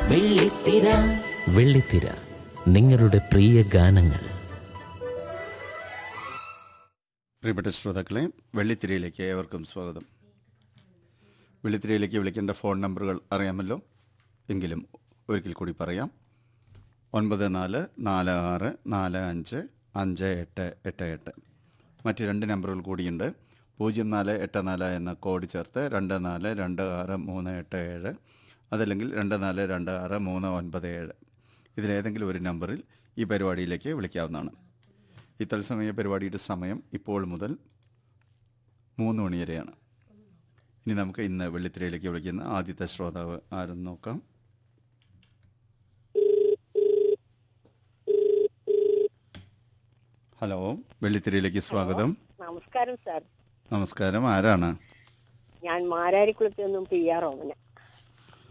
വെള്ളിത്തിര വെള്ളിത്തിര നിങ്ങളുടെ പ്രിയ ഗാനങ്ങൾ പ്രിയപ്പെട്ട ശ്രോതാക്കളെ വെള്ളിത്തിരയിലേക്ക് ഏവർക്കും സ്വാഗതം വെള്ളിത്തിരയിലേക്ക് വിളിക്കേണ്ട ഫോൺ നമ്പറുകൾ അറിയാമല്ലോ എങ്കിലും ഒരിക്കൽ കൂടി പറയാം ഒൻപത് നാല് നാല് ആറ് നാല് അഞ്ച് അഞ്ച് എട്ട് എട്ട് എട്ട് മറ്റ് രണ്ട് നമ്പറുകൾ കൂടിയുണ്ട് പൂജ്യം നാല് എട്ട് നാല് എന്ന കോഡ് ചേർത്ത് രണ്ട് നാല് രണ്ട് ആറ് മൂന്ന് എട്ട് ഏഴ് അതല്ലെങ്കിൽ രണ്ട് നാല് രണ്ട് ആറ് മൂന്ന് ഒൻപത് ഏഴ് ഇതിലേതെങ്കിലും ഒരു നമ്പറിൽ ഈ പരിപാടിയിലേക്ക് വിളിക്കാവുന്നതാണ് ഈ തത്സമയ പരിപാടിയുടെ സമയം ഇപ്പോൾ മുതൽ മൂന്ന് മണി വരെയാണ് ഇനി നമുക്ക് ഇന്ന് വെള്ളിത്തിരയിലേക്ക് വിളിക്കുന്ന ആദ്യത്തെ ശ്രോതാവ് ആരെന്ന് നോക്കാം ഹലോ വെള്ളിത്തിരയിലേക്ക് സ്വാഗതം നമസ്കാരം സാർ നമസ്കാരം ആരാണ് ഞാൻ മാരാരിക്കുളത്ത് നിന്നും പി ആർ ഓമന